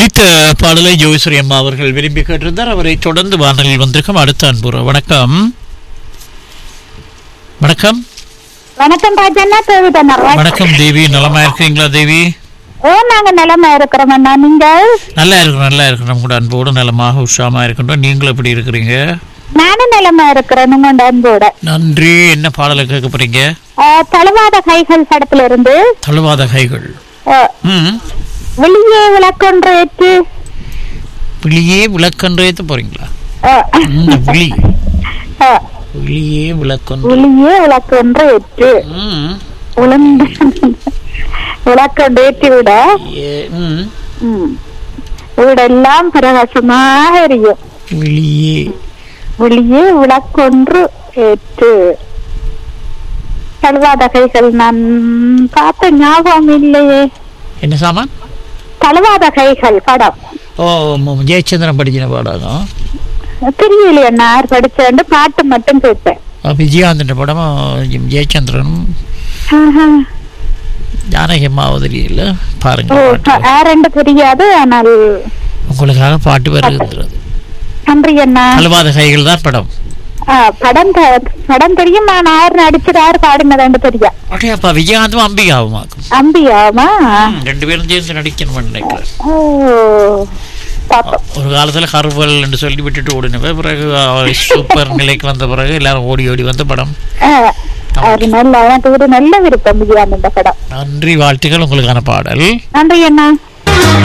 ஒலித்த பாடலை ஜோதிஸ்வரி அம்மா அவர்கள் விரும்பி கேட்டிருந்தார் அவரை தொடர்ந்து வானலில் வந்திருக்கும் அடுத்த அன்புற வணக்கம் வணக்கம் வணக்கம் ராஜண்ணா தேவிதண்ணா வணக்கம் தேவி நலமா இருக்கீங்களா தேவி ஓ நாங்க நிலமா இருக்கிறோம் அண்ணா நீங்க நல்லா இருக்கிறோம் நல்லா இருக்கிறோம் கூட அன்போடு நலமாக உஷாமா இருக்கின்றோம் நீங்களும் எப்படி இருக்கிறீங்க நானும் நிலமா இருக்கிறேன் உங்களோட அன்போட நன்றி என்ன பாடலை கேட்க போறீங்க அஹ், தழுவாத கைகள் படத்துல இருந்து தழுவாத கைகள் அஹ், ம் வெளியே விளக்கொன்று ஏற்று விழியே விளக்கன்றேத்து போறீங்களா அஹ், இந்த விழி அஹ், விழியே விளக்கன்று வெளியே விளக்கொன்று ஏற்று ம் உளுந்து விளக்கொன்று ஏற்றி விட ஏ- ம் ம், வீடெல்லாம் பிரகாசமாக எரியும் விழியே வெளியே விளக்கொன்று ஏற்று தழுவாத கைகள் நான் பார்த்த ஞாபகம் இல்லையே என்ன சாமான் தழுவாத கைகள் படம் ஓ ம- ஜெயச்சந்திரன் படிச்சின பாடம் தெரியலையே நான் படிச்சேன் பாட்டு மட்டும் கேட்டேன் விஜயாந்தன் படமும் ஜெயச்சந்திரனும் ஆஹா. ஜானகி அம்மாவதிரியில் பாருங்க ஓ பாட்டு. யாரெண்டு தெரியாது ஆனால் உங்களுக்காக பாட்டு வருகிறது நன்றி அண்ணா அழுவாத கைகள் தான் படம் ஆ, படம் தெ- படம் தெரியும் நான் யார் நடிச்சது யார் பாடினதுன்னு தெரியும் ஓகே அப்பா விஜயகாந்தும் அம்பிகாவுமாக்கும் அம்பியாமா ம், ரெண்டு பேரும் சேர்ந்து நடிக்கணும்னு நினைக்கிறேன் ஓ பாப்போம் ஒரு காலத்துல கருவல் என்று சொல்லி விட்டுட்டு ஓடினவ பிறகு அவர் சூப்பர் நிலைக்கு வந்த பிறகு எல்லாரும் ஓடி ஓடி வந்த படம் ஆ, அது நல்ல எனக்கு ஒரு நல்ல விருப்பம் விஜயானந்த படம் நன்றி வாழ்த்துக்கள் உங்களுக்கான பாடல் நன்றி அண்ணா